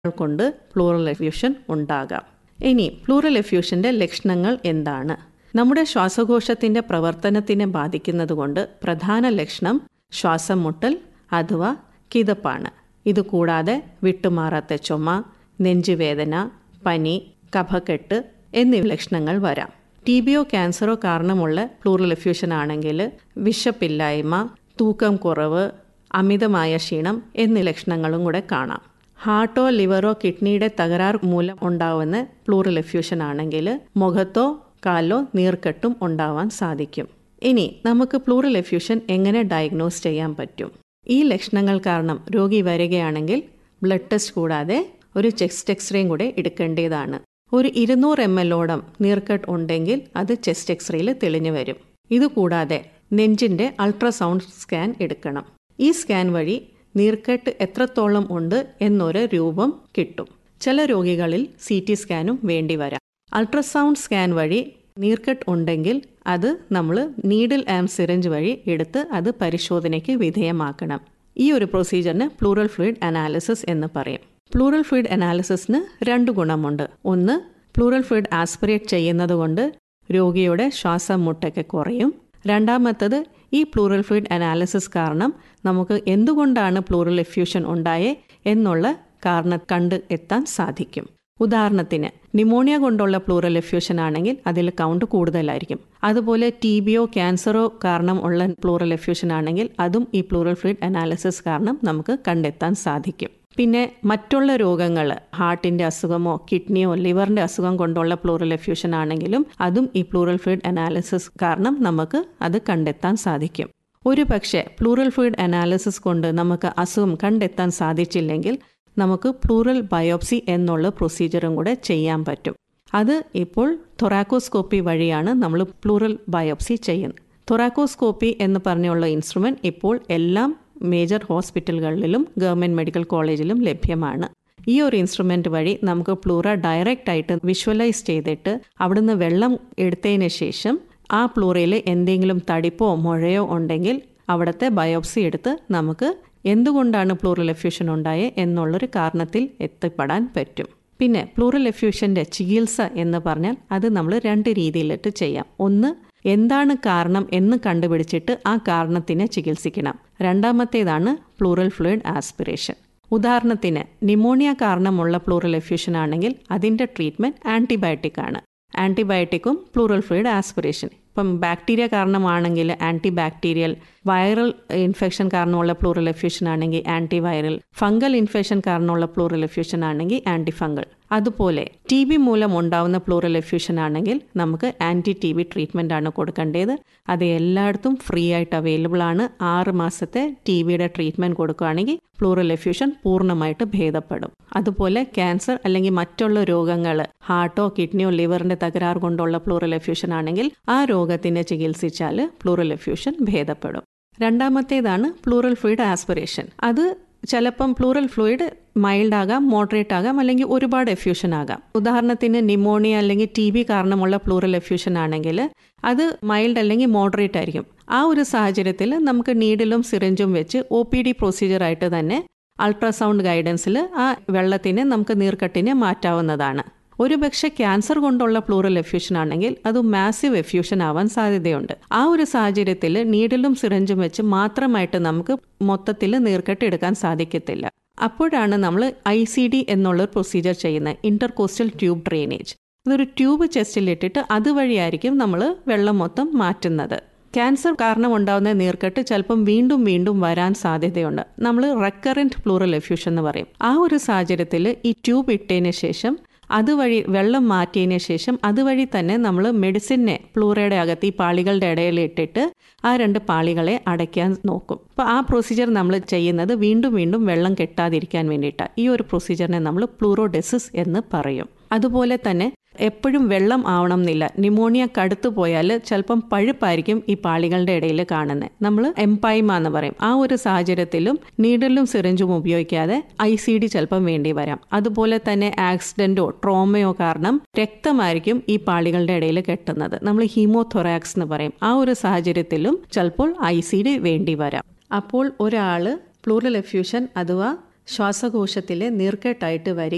കൊണ്ട് pleural effusion ഉണ്ടാകാം ഇനി പ്ലൂറൽ എഫ്യൂഷന്റെ ലക്ഷണങ്ങൾ എന്താണ് നമ്മുടെ ശ്വാസകോശത്തിന്റെ പ്രവർത്തനത്തിനെ ബാധിക്കുന്നതുകൊണ്ട് പ്രധാന ലക്ഷണം ശ്വാസം മുട്ടൽ അഥവാ കിതപ്പാണ് ഇതുകൂടാതെ വിട്ടുമാറാത്ത ചുമ നെഞ്ചുവേദന പനി കഫക്കെട്ട് എന്നീ ലക്ഷണങ്ങൾ വരാം ടി ബിയോ ക്യാൻസറോ കാരണമുള്ള പ്ലൂറൽ എഫ്യൂഷൻ ആണെങ്കിൽ വിശപ്പില്ലായ്മ തൂക്കം കുറവ് അമിതമായ ക്ഷീണം എന്നീ ലക്ഷണങ്ങളും കൂടെ കാണാം ഹാർട്ടോ ലിവറോ കിഡ്നിയുടെ തകരാർ മൂലം ഉണ്ടാവുന്ന പ്ലൂറൽ എഫ്യൂഷൻ ആണെങ്കിൽ മുഖത്തോ കാലോ നീർക്കെട്ടും ഉണ്ടാവാൻ സാധിക്കും ഇനി നമുക്ക് പ്ലൂറൽ എഫ്യൂഷൻ എങ്ങനെ ഡയഗ്നോസ് ചെയ്യാൻ പറ്റും ഈ ലക്ഷണങ്ങൾ കാരണം രോഗി വരികയാണെങ്കിൽ ബ്ലഡ് ടെസ്റ്റ് കൂടാതെ ഒരു ചെസ്റ്റ് എക്സ്റേയും കൂടെ എടുക്കേണ്ടതാണ് ഒരു ഇരുന്നൂറ് എം എല്ലോളം നീർക്കെട്ട് ഉണ്ടെങ്കിൽ അത് ചെസ്റ്റ് എക്സ്റേയിൽ തെളിഞ്ഞു വരും ഇതുകൂടാതെ നെഞ്ചിന്റെ അൾട്രാസൗണ്ട് സ്കാൻ എടുക്കണം ഈ സ്കാൻ വഴി നീർക്കെട്ട് എത്രത്തോളം ഉണ്ട് എന്നൊരു രൂപം കിട്ടും ചില രോഗികളിൽ സി ടി സ്കാനും വേണ്ടി വരാം അൾട്രാസൗണ്ട് സ്കാൻ വഴി നീർക്കെട്ട് ഉണ്ടെങ്കിൽ അത് നമ്മൾ നീഡിൽ ആം സിറിഞ്ച് വഴി എടുത്ത് അത് പരിശോധനയ്ക്ക് വിധേയമാക്കണം ഈ ഒരു പ്രൊസീജിയറിന് പ്ലൂറൽ ഫ്ലൂയിഡ് അനാലിസിസ് എന്ന് പറയും പ്ലൂറൽ ഫ്ലൂയിഡ് അനാലിസിസിന് രണ്ട് ഗുണമുണ്ട് ഒന്ന് പ്ലൂറൽ ഫ്ലൂയിഡ് ആസ്പിറേറ്റ് ചെയ്യുന്നത് കൊണ്ട് രോഗിയുടെ ശ്വാസം മുട്ടൊക്കെ കുറയും രണ്ടാമത്തത് ഈ പ്ലൂറൽ ഫ്ലൂയിഡ് അനാലിസിസ് കാരണം നമുക്ക് എന്തുകൊണ്ടാണ് പ്ലൂറൽ എഫ്യൂഷൻ ഉണ്ടായേ എന്നുള്ള കാരണം കണ്ട് എത്താൻ സാധിക്കും ഉദാഹരണത്തിന് നിമോണിയ കൊണ്ടുള്ള പ്ലൂറൽ എഫ്യൂഷൻ ആണെങ്കിൽ അതിൽ കൗണ്ട് കൂടുതലായിരിക്കും അതുപോലെ ടി ബിയോ ക്യാൻസറോ കാരണം ഉള്ള പ്ലൂറൽ എഫ്യൂഷൻ ആണെങ്കിൽ അതും ഈ പ്ലൂറൽ ഫ്ലൂയിഡ് അനാലിസിസ് കാരണം നമുക്ക് കണ്ടെത്താൻ സാധിക്കും പിന്നെ മറ്റുള്ള രോഗങ്ങൾ ഹാർട്ടിന്റെ അസുഖമോ കിഡ്നിയോ ലിവറിന്റെ അസുഖം കൊണ്ടുള്ള പ്ലൂറൽ എഫ്യൂഷൻ ആണെങ്കിലും അതും ഈ പ്ലൂറൽ ഫ്ലൂയിഡ് അനാലിസിസ് കാരണം നമുക്ക് അത് കണ്ടെത്താൻ സാധിക്കും ഒരു പക്ഷേ പ്ലൂറൽ ഫ്ലൂയിഡ് അനാലിസിസ് കൊണ്ട് നമുക്ക് അസുഖം കണ്ടെത്താൻ സാധിച്ചില്ലെങ്കിൽ നമുക്ക് പ്ലൂറൽ ബയോപ്സി എന്നുള്ള പ്രൊസീജിയറും കൂടെ ചെയ്യാൻ പറ്റും അത് ഇപ്പോൾ തൊറാക്കോസ്കോപ്പി വഴിയാണ് നമ്മൾ പ്ലൂറൽ ബയോപ്സി ചെയ്യുന്നത് തൊറാക്കോസ്കോപ്പി എന്ന് പറഞ്ഞുള്ള ഇൻസ്ട്രുമെന്റ് ഇപ്പോൾ എല്ലാം മേജർ ഹോസ്പിറ്റലുകളിലും ഗവൺമെന്റ് മെഡിക്കൽ കോളേജിലും ലഭ്യമാണ് ഈ ഒരു ഇൻസ്ട്രുമെന്റ് വഴി നമുക്ക് പ്ലൂറ ഡയറക്റ്റ് ആയിട്ട് വിഷ്വലൈസ് ചെയ്തിട്ട് അവിടുന്ന് വെള്ളം എടുത്തതിന് ശേഷം ആ പ്ലൂറയിൽ എന്തെങ്കിലും തടിപ്പോ മുഴയോ ഉണ്ടെങ്കിൽ അവിടുത്തെ ബയോപ്സി എടുത്ത് നമുക്ക് എന്തുകൊണ്ടാണ് പ്ലൂറൽ എഫ്യൂഷൻ ഉണ്ടായേ എന്നുള്ളൊരു കാരണത്തിൽ എത്തിപ്പെടാൻ പറ്റും പിന്നെ പ്ലൂറൽ എഫ്യൂഷന്റെ ചികിത്സ എന്ന് പറഞ്ഞാൽ അത് നമ്മൾ രണ്ട് രീതിയിലിട്ട് ചെയ്യാം ഒന്ന് എന്താണ് കാരണം എന്ന് കണ്ടുപിടിച്ചിട്ട് ആ കാരണത്തിനെ ചികിത്സിക്കണം രണ്ടാമത്തേതാണ് പ്ലൂറൽ ഫ്ലൂയിഡ് ആസ്പിറേഷൻ ഉദാഹരണത്തിന് നിമോണിയ കാരണമുള്ള പ്ലൂറൽ എഫ്യൂഷൻ ആണെങ്കിൽ അതിൻ്റെ ട്രീറ്റ്മെൻറ്റ് ആൻറ്റിബയോട്ടിക് ആണ് ആൻറ്റിബയോട്ടിക്കും പ്ലൂറൽ ഫ്ലൂയിഡ് ആസ്പിറേഷൻ ഇപ്പം ബാക്ടീരിയ കാരണമാണെങ്കിൽ ആൻറ്റി ബാക്ടീരിയൽ വൈറൽ ഇൻഫെക്ഷൻ കാരണമുള്ള പ്ലൂറൽ എഫ്യൂഷൻ ആണെങ്കിൽ ആൻറ്റി വൈറൽ ഫംഗൽ ഇൻഫെക്ഷൻ കാരണമുള്ള പ്ലൂറൽ എഫ്യൂഷൻ ആണെങ്കിൽ ആൻറ്റി ഫംഗൽ അതുപോലെ ടി ബി മൂലം ഉണ്ടാവുന്ന പ്ലൂറൽ എഫ്യൂഷൻ ആണെങ്കിൽ നമുക്ക് ആൻറ്റി ടി ബി ട്രീറ്റ്മെൻ്റ് ആണ് കൊടുക്കേണ്ടത് അത് എല്ലായിടത്തും ഫ്രീ ആയിട്ട് അവൈലബിൾ ആണ് ആറ് മാസത്തെ ടി ബിയുടെ ട്രീറ്റ്മെൻറ്റ് കൊടുക്കുകയാണെങ്കിൽ പ്ലൂറൽ എഫ്യൂഷൻ പൂർണ്ണമായിട്ട് ഭേദപ്പെടും അതുപോലെ ക്യാൻസർ അല്ലെങ്കിൽ മറ്റുള്ള രോഗങ്ങൾ ഹാർട്ടോ കിഡ്നിയോ ലിവറിന്റെ തകരാർ കൊണ്ടുള്ള പ്ലൂറൽ എഫ്യൂഷൻ ആണെങ്കിൽ ആ രോഗത്തിനെ ചികിത്സിച്ചാൽ പ്ലൂറൽ എഫ്യൂഷൻ ഭേദപ്പെടും രണ്ടാമത്തേതാണ് പ്ലൂറൽ ഫ്ലൂയിഡ് ആസ്പിറേഷൻ അത് ചിലപ്പം പ്ലൂറൽ ഫ്ലൂയിഡ് മൈൽഡ് ആകാം മോഡറേറ്റ് ആകാം അല്ലെങ്കിൽ ഒരുപാട് എഫ്യൂഷൻ ആകാം ഉദാഹരണത്തിന് നിമോണിയ അല്ലെങ്കിൽ ടി ബി കാരണമുള്ള പ്ലൂറൽ എഫ്യൂഷൻ ആണെങ്കിൽ അത് മൈൽഡ് അല്ലെങ്കിൽ മോഡറേറ്റ് ആയിരിക്കും ആ ഒരു സാഹചര്യത്തിൽ നമുക്ക് നീഡിലും സിറിഞ്ചും വെച്ച് ഒ പി ഡി പ്രൊസീജിയറായിട്ട് തന്നെ അൾട്രാസൗണ്ട് ഗൈഡൻസിൽ ആ വെള്ളത്തിനെ നമുക്ക് നീർക്കെട്ടിനെ മാറ്റാവുന്നതാണ് ഒരുപക്ഷെ ക്യാൻസർ കൊണ്ടുള്ള പ്ലൂറൽ എഫ്യൂഷൻ ആണെങ്കിൽ അത് മാസീവ് എഫ്യൂഷൻ ആവാൻ സാധ്യതയുണ്ട് ആ ഒരു സാഹചര്യത്തിൽ നീഡിലും സിറിഞ്ചും വെച്ച് മാത്രമായിട്ട് നമുക്ക് മൊത്തത്തിൽ നീർക്കെട്ട് എടുക്കാൻ സാധിക്കത്തില്ല അപ്പോഴാണ് നമ്മൾ ഐ സി ഡി എന്നുള്ള പ്രൊസീജിയർ ചെയ്യുന്നത് ഇന്റർകോസ്റ്റൽ ട്യൂബ് ഡ്രെയിനേജ് ഇതൊരു ട്യൂബ് ചെസ്റ്റിലിട്ടിട്ട് അതുവഴിയായിരിക്കും നമ്മൾ വെള്ളം മൊത്തം മാറ്റുന്നത് ക്യാൻസർ കാരണം ഉണ്ടാകുന്ന നീർക്കെട്ട് ചിലപ്പം വീണ്ടും വീണ്ടും വരാൻ സാധ്യതയുണ്ട് നമ്മൾ റെക്കറൻറ്റ് പ്ലൂറൽ എഫ്യൂഷൻ എന്ന് പറയും ആ ഒരു സാഹചര്യത്തിൽ ഈ ട്യൂബ് ഇട്ടതിന് ശേഷം അതുവഴി വെള്ളം മാറ്റിയതിന് ശേഷം അതുവഴി തന്നെ നമ്മൾ മെഡിസിനെ പ്ലൂറയുടെ അകത്ത് ഈ പാളികളുടെ ഇടയിൽ ഇട്ടിട്ട് ആ രണ്ട് പാളികളെ അടയ്ക്കാൻ നോക്കും അപ്പോൾ ആ പ്രൊസീജിയർ നമ്മൾ ചെയ്യുന്നത് വീണ്ടും വീണ്ടും വെള്ളം കെട്ടാതിരിക്കാൻ വേണ്ടിയിട്ടാണ് ഈ ഒരു പ്രൊസീജിയറിനെ നമ്മൾ പ്ലൂറോഡെസിസ് എന്ന് പറയും അതുപോലെ തന്നെ എപ്പോഴും വെള്ളം ആവണം എന്നില്ല ന്യൂമോണിയ കടുത്തു പോയാൽ ചിലപ്പം പഴുപ്പായിരിക്കും ഈ പാളികളുടെ ഇടയിൽ കാണുന്നത് നമ്മൾ എംപൈമ എന്ന് പറയും ആ ഒരു സാഹചര്യത്തിലും നീഡലും സിറിഞ്ചും ഉപയോഗിക്കാതെ ഐ സി ഡി ചിലപ്പം വേണ്ടി വരാം അതുപോലെ തന്നെ ആക്സിഡന്റോ ട്രോമയോ കാരണം രക്തമായിരിക്കും ഈ പാളികളുടെ ഇടയിൽ കെട്ടുന്നത് നമ്മൾ ഹീമോതൊറാക്സ് എന്ന് പറയും ആ ഒരു സാഹചര്യത്തിലും ചിലപ്പോൾ ഐ സി ഡി വേണ്ടി വരാം അപ്പോൾ ഒരാൾ പ്ലൂറൽ എഫ്യൂഷൻ അഥവാ ശ്വാസകോശത്തിലെ നീർക്കെട്ടായിട്ട് വരിക